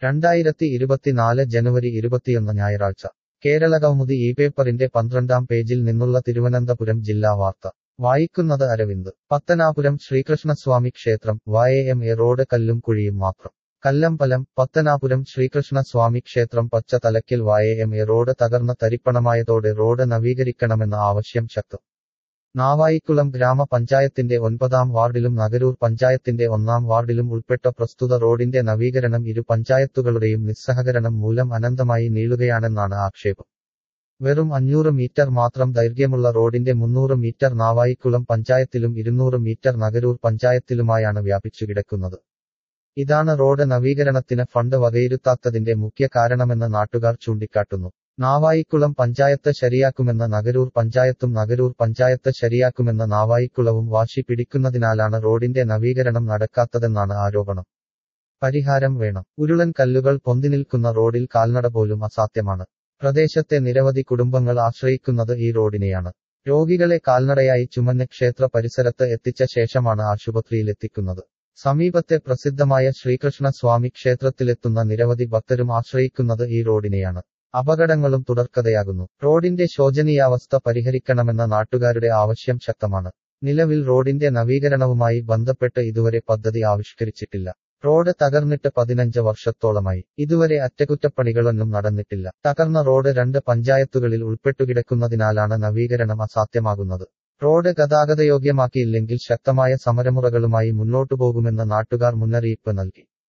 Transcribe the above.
രണ്ടായിരത്തി ഇരുപത്തിനാല് ജനുവരി ഇരുപത്തിയൊന്ന് ഞായറാഴ്ച കേരളകൗമുദി ഈ പേപ്പറിന്റെ പന്ത്രണ്ടാം പേജിൽ നിന്നുള്ള തിരുവനന്തപുരം ജില്ലാ വാർത്ത വായിക്കുന്നത് അരവിന്ദ് പത്തനാപുരം ശ്രീകൃഷ്ണസ്വാമി ക്ഷേത്രം വായ എം എ റോഡ് കല്ലും കുഴിയും മാത്രം കല്ലമ്പലം പത്തനാപുരം ശ്രീകൃഷ്ണസ്വാമി ക്ഷേത്രം പച്ച തലക്കിൽ വായ എം എ റോഡ് തകർന്ന തരിപ്പണമായതോടെ റോഡ് നവീകരിക്കണമെന്ന ആവശ്യം ശക്തം നാവായിക്കുളം ഗ്രാമപഞ്ചായത്തിന്റെ ഒൻപതാം വാർഡിലും നഗരൂർ പഞ്ചായത്തിന്റെ ഒന്നാം വാർഡിലും ഉൾപ്പെട്ട പ്രസ്തുത റോഡിന്റെ നവീകരണം ഇരു പഞ്ചായത്തുകളുടെയും നിസ്സഹകരണം മൂലം അനന്തമായി നീളുകയാണെന്നാണ് ആക്ഷേപം വെറും അഞ്ഞൂറ് മീറ്റർ മാത്രം ദൈർഘ്യമുള്ള റോഡിന്റെ മുന്നൂറ് മീറ്റർ നാവായിക്കുളം പഞ്ചായത്തിലും ഇരുന്നൂറ് മീറ്റർ നഗരൂർ പഞ്ചായത്തിലുമായാണ് വ്യാപിച്ചു കിടക്കുന്നത് ഇതാണ് റോഡ് നവീകരണത്തിന് ഫണ്ട് വകയിരുത്താത്തതിന്റെ മുഖ്യ കാരണമെന്ന് നാട്ടുകാർ ചൂണ്ടിക്കാട്ടുന്നു നാവായിക്കുളം പഞ്ചായത്ത് ശരിയാക്കുമെന്ന നഗരൂർ പഞ്ചായത്തും നഗരൂർ പഞ്ചായത്ത് ശരിയാക്കുമെന്ന നാവായിക്കുളവും വാശി പിടിക്കുന്നതിനാലാണ് റോഡിന്റെ നവീകരണം നടക്കാത്തതെന്നാണ് ആരോപണം പരിഹാരം വേണം ഉരുളൻ കല്ലുകൾ പൊന്തിനിൽക്കുന്ന റോഡിൽ കാൽനട പോലും അസാധ്യമാണ് പ്രദേശത്തെ നിരവധി കുടുംബങ്ങൾ ആശ്രയിക്കുന്നത് ഈ റോഡിനെയാണ് രോഗികളെ കാൽനടയായി ചുമന്ന് ക്ഷേത്ര പരിസരത്ത് എത്തിച്ച ശേഷമാണ് ആശുപത്രിയിലെത്തിക്കുന്നത് സമീപത്തെ പ്രസിദ്ധമായ ശ്രീകൃഷ്ണ സ്വാമി ക്ഷേത്രത്തിലെത്തുന്ന നിരവധി ഭക്തരും ആശ്രയിക്കുന്നത് ഈ റോഡിനെയാണ് അപകടങ്ങളും തുടർക്കഥയാകുന്നു റോഡിന്റെ ശോചനീയാവസ്ഥ പരിഹരിക്കണമെന്ന നാട്ടുകാരുടെ ആവശ്യം ശക്തമാണ് നിലവിൽ റോഡിന്റെ നവീകരണവുമായി ബന്ധപ്പെട്ട് ഇതുവരെ പദ്ധതി ആവിഷ്കരിച്ചിട്ടില്ല റോഡ് തകർന്നിട്ട് പതിനഞ്ച് വർഷത്തോളമായി ഇതുവരെ അറ്റകുറ്റപ്പണികളൊന്നും നടന്നിട്ടില്ല തകർന്ന റോഡ് രണ്ട് പഞ്ചായത്തുകളിൽ ഉൾപ്പെട്ടുകിടക്കുന്നതിനാലാണ് നവീകരണം അസാധ്യമാകുന്നത് റോഡ് ഗതാഗതയോഗ്യമാക്കിയില്ലെങ്കിൽ ശക്തമായ സമരമുറകളുമായി മുന്നോട്ടുപോകുമെന്ന് നാട്ടുകാർ മുന്നറിയിപ്പ് നൽകി